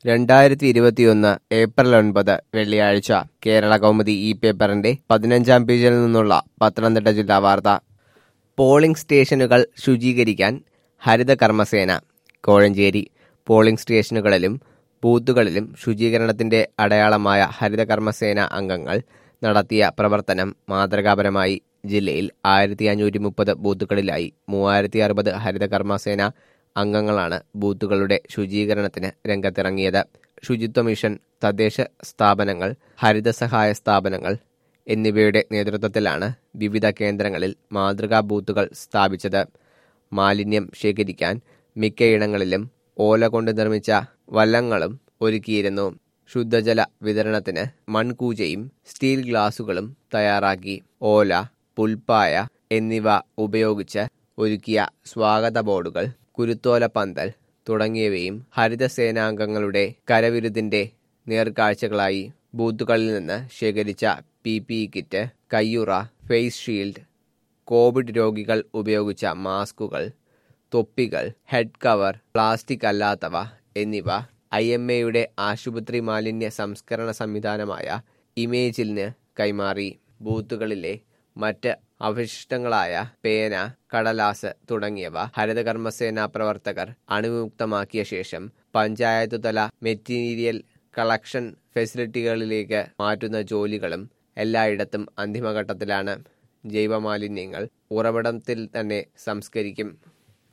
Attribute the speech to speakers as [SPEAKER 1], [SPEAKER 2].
[SPEAKER 1] രണ്ടായിരത്തി ഇരുപത്തിയൊന്ന് ഏപ്രിൽ ഒൻപത് വെള്ളിയാഴ്ച കേരള കൗമുദി ഈ പേപ്പറിന്റെ പതിനഞ്ചാം പേജിൽ നിന്നുള്ള പത്തനംതിട്ട ജില്ലാ വാർത്ത പോളിംഗ് സ്റ്റേഷനുകൾ ശുചീകരിക്കാൻ ഹരിത കർമ്മസേന കോഴഞ്ചേരി പോളിംഗ് സ്റ്റേഷനുകളിലും ബൂത്തുകളിലും ശുചീകരണത്തിന്റെ അടയാളമായ ഹരിത കർമ്മസേന അംഗങ്ങൾ നടത്തിയ പ്രവർത്തനം മാതൃകാപരമായി ജില്ലയിൽ ആയിരത്തി അഞ്ഞൂറ്റി മുപ്പത് ബൂത്തുകളിലായി മൂവായിരത്തി അറുപത് ഹരിത കർമ്മസേന അംഗങ്ങളാണ് ബൂത്തുകളുടെ ശുചീകരണത്തിന് രംഗത്തിറങ്ങിയത് ശുചിത്വ മിഷൻ തദ്ദേശ സ്ഥാപനങ്ങൾ ഹരിത സഹായ സ്ഥാപനങ്ങൾ എന്നിവയുടെ നേതൃത്വത്തിലാണ് വിവിധ കേന്ദ്രങ്ങളിൽ മാതൃകാ ബൂത്തുകൾ സ്ഥാപിച്ചത് മാലിന്യം ശേഖരിക്കാൻ മിക്കയിടങ്ങളിലും ഓല കൊണ്ട് നിർമ്മിച്ച വല്ലങ്ങളും ഒരുക്കിയിരുന്നു ശുദ്ധജല വിതരണത്തിന് മൺകൂജയും സ്റ്റീൽ ഗ്ലാസുകളും തയ്യാറാക്കി ഓല പുൽപ്പായ എന്നിവ ഉപയോഗിച്ച് ഒരുക്കിയ സ്വാഗത ബോർഡുകൾ കുരുത്തോല പന്തൽ തുടങ്ങിയവയും ഹരിതസേനാംഗങ്ങളുടെ കരവിരുതിന്റെ നേർക്കാഴ്ചകളായി ബൂത്തുകളിൽ നിന്ന് ശേഖരിച്ച പി പി ഇ കിറ്റ് കയ്യുറ ഫേസ് ഷീൽഡ് കോവിഡ് രോഗികൾ ഉപയോഗിച്ച മാസ്കുകൾ തൊപ്പികൾ ഹെഡ് കവർ പ്ലാസ്റ്റിക് അല്ലാത്തവ എന്നിവ ഐ എം എയുടെ ആശുപത്രി മാലിന്യ സംസ്കരണ സംവിധാനമായ ഇമേജിലിന് കൈമാറി ബൂത്തുകളിലെ മറ്റ് അവശിഷ്ടങ്ങളായ പേന കടലാസ് തുടങ്ങിയവ ഹരിതകർമ്മസേന പ്രവർത്തകർ അണുവിമുക്തമാക്കിയ ശേഷം പഞ്ചായത്ത് തല മെറ്റീരിയൽ കളക്ഷൻ ഫെസിലിറ്റികളിലേക്ക് മാറ്റുന്ന ജോലികളും എല്ലായിടത്തും അന്തിമഘട്ടത്തിലാണ് ജൈവമാലിന്യങ്ങൾ ഉറവിടത്തിൽ തന്നെ സംസ്കരിക്കും